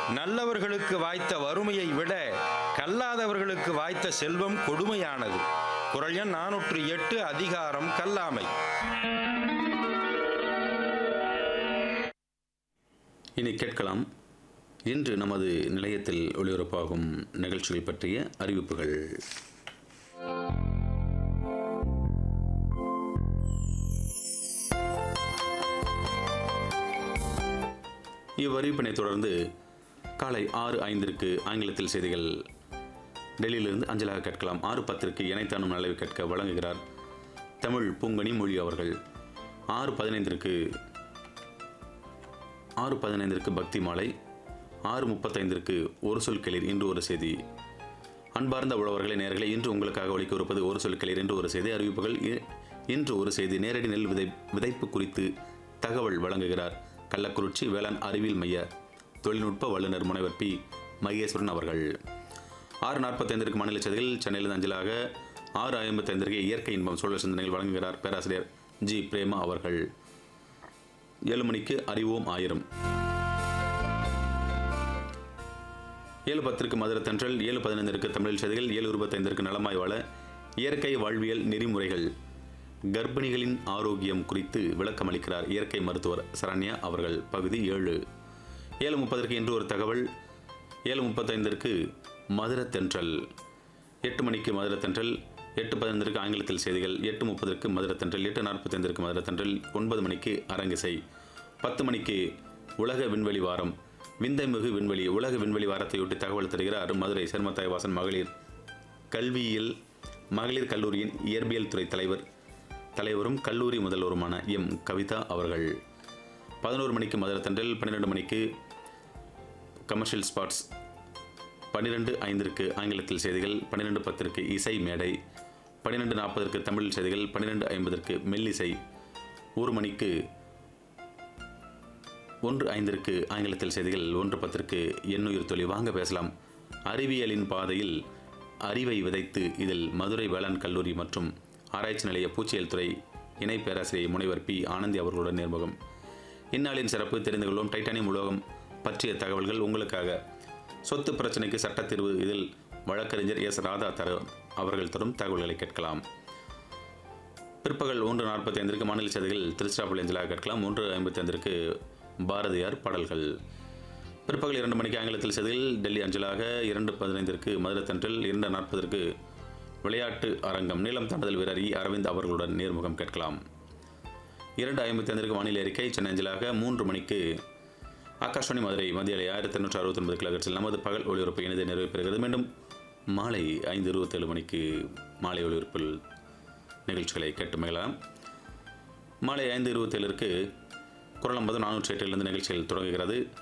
நல்லவர்களுக்கு வாய்த்த வறுமையை விட கல்லாதவர்களுக்கு வாய்த்த செல்வம் கொடுமையானது குரல் எண் நானூற்று எட்டு அதிகாரம் கல்லாமை இனி கேட்கலாம் இன்று நமது நிலையத்தில் ஒளிபரப்பாகும் நிகழ்ச்சிகள் பற்றிய அறிவிப்புகள் இவ்வறிவிப்பினை தொடர்ந்து காலை ஆறு ஐந்திற்கு ஆங்கிலத்தில் செய்திகள் டெல்லியிலிருந்து அஞ்சலாக கேட்கலாம் ஆறு பத்திற்கு இணைத்தானும் நல்லவை கேட்க வழங்குகிறார் தமிழ் பூங்கனி மொழி அவர்கள் ஆறு பதினைந்திற்கு ஆறு பதினைந்திற்கு பக்தி மாலை ஆறு முப்பத்தைந்திற்கு ஒரு சொல் கிளிர் இன்று ஒரு செய்தி அன்பார்ந்த உழவர்களை நேர்களை இன்று உங்களுக்காக ஒழிக்க இருப்பது ஒரு சொல் கிளிர் என்று ஒரு செய்தி அறிவிப்புகள் இ- இன்று ஒரு செய்தி நேரடி நெல் விதை விதைப்பு குறித்து தகவல் வழங்குகிறார் கள்ளக்குறிச்சி வேளாண் அறிவியல் மைய தொழில்நுட்ப வல்லுநர் முனைவர் பி மகேஸ்வரன் அவர்கள் ஆறு நாற்பத்தைந்திற்கு மாநில செய்திகள் சென்னையில் அஞ்சலாக ஆறு ஐம்பத்தைந்திற்கு இயற்கை இன்பம் சூழல் சிந்தனைகள் வழங்குகிறார் பேராசிரியர் ஜி பிரேமா அவர்கள் ஏழு மணிக்கு அறிவோம் ஆயிரம் ஏழு பத்திற்கு மதுரை தென்றல் ஏழு பதினைந்திற்கு தமிழில் செய்திகள் ஏழு இருபத்தைந்திற்கு நலமாய் வாழ இயற்கை வாழ்வியல் நெறிமுறைகள் கர்ப்பிணிகளின் ஆரோக்கியம் குறித்து விளக்கம் அளிக்கிறார் இயற்கை மருத்துவர் சரண்யா அவர்கள் பகுதி ஏழு ஏழு முப்பதற்கு இன்று ஒரு தகவல் ஏழு முப்பத்தைந்திற்கு மதுரை தென்றல் எட்டு மணிக்கு மதுரை தென்றல் எட்டு பதினைந்திற்கு ஆங்கிலத்தில் செய்திகள் எட்டு முப்பதற்கு மதுரை தென்றல் எட்டு நாற்பத்தைந்திற்கு மதுரை தென்றல் ஒன்பது மணிக்கு அரங்கிசை பத்து மணிக்கு உலக விண்வெளி வாரம் விந்தைமிகு விண்வெளி உலக விண்வெளி வாரத்தையொட்டி தகவல் தருகிறார் மதுரை செர்மத்தாய் வாசன் மகளிர் கல்வியில் மகளிர் கல்லூரியின் இயற்பியல் துறை தலைவர் தலைவரும் கல்லூரி முதல்வருமான எம் கவிதா அவர்கள் பதினோரு மணிக்கு மதுரை தென்றல் பன்னிரெண்டு மணிக்கு கமர்ஷியல் ஸ்பாட்ஸ் பன்னிரெண்டு ஐந்திற்கு ஆங்கிலத்தில் செய்திகள் பன்னிரெண்டு பத்திற்கு இசை மேடை பன்னிரெண்டு நாற்பதற்கு தமிழ் செய்திகள் பன்னிரெண்டு ஐம்பதற்கு மெல்லிசை ஒரு மணிக்கு ஒன்று ஐந்திற்கு ஆங்கிலத்தில் செய்திகள் ஒன்று பத்திற்கு எண்ணுயிர் தொழில் வாங்க பேசலாம் அறிவியலின் பாதையில் அறிவை விதைத்து இதில் மதுரை வேளாண் கல்லூரி மற்றும் ஆராய்ச்சி நிலைய பூச்சியல் துறை இணை பேராசிரியர் முனைவர் பி ஆனந்தி அவர்களுடன் நேர்முகம் இந்நாளின் சிறப்பு தெரிந்து கொள்வோம் டைட்டானியம் உலோகம் பற்றிய தகவல்கள் உங்களுக்காக சொத்து பிரச்சனைக்கு சட்டத் தீர்வு இதில் வழக்கறிஞர் எஸ் ராதா தர அவர்கள் தரும் தகவல்களை கேட்கலாம் பிற்பகல் ஒன்று நாற்பத்தி ஐந்திற்கு மாநில செய்திகள் திருச்சிராப்பள்ளி அஞ்சலாக கேட்கலாம் ஒன்று ஐம்பத்தி ஐந்திற்கு பாரதியார் பாடல்கள் பிற்பகல் இரண்டு மணிக்கு ஆங்கிலத்தில் செய்திகள் டெல்லி அஞ்சலாக இரண்டு பதினைந்திற்கு மதுரை தென்றல் இரண்டு நாற்பதற்கு விளையாட்டு அரங்கம் நீளம் தாண்டுதல் வீரர் இ அரவிந்த் அவர்களுடன் நேர்முகம் கேட்கலாம் இரண்டு ஐம்பத்தி ஐந்திற்கு வானிலை அறிக்கை சென்னை அஞ்சலாக மூன்று மணிக்கு ஆகாஷ்வாணி மதுரை மத்திய அலை ஆயிரத்தி எண்ணூற்றி அறுபத்தி ஒன்பது கிலோகட்ஸில் நமது பகல் ஒளிபரப்பு இணைந்து நிறைவு பெறுகிறது மீண்டும் மாலை ஐந்து இருபத்தேழு மணிக்கு மாலை ஒளிபரப்பில் நிகழ்ச்சிகளை கேட்டு மகிழலாம் மாலை ஐந்து இருபத்தேழுக்கு குரலம்பது நானூற்றி எட்டிலிருந்து நிகழ்ச்சிகள் தொடங்குகிறது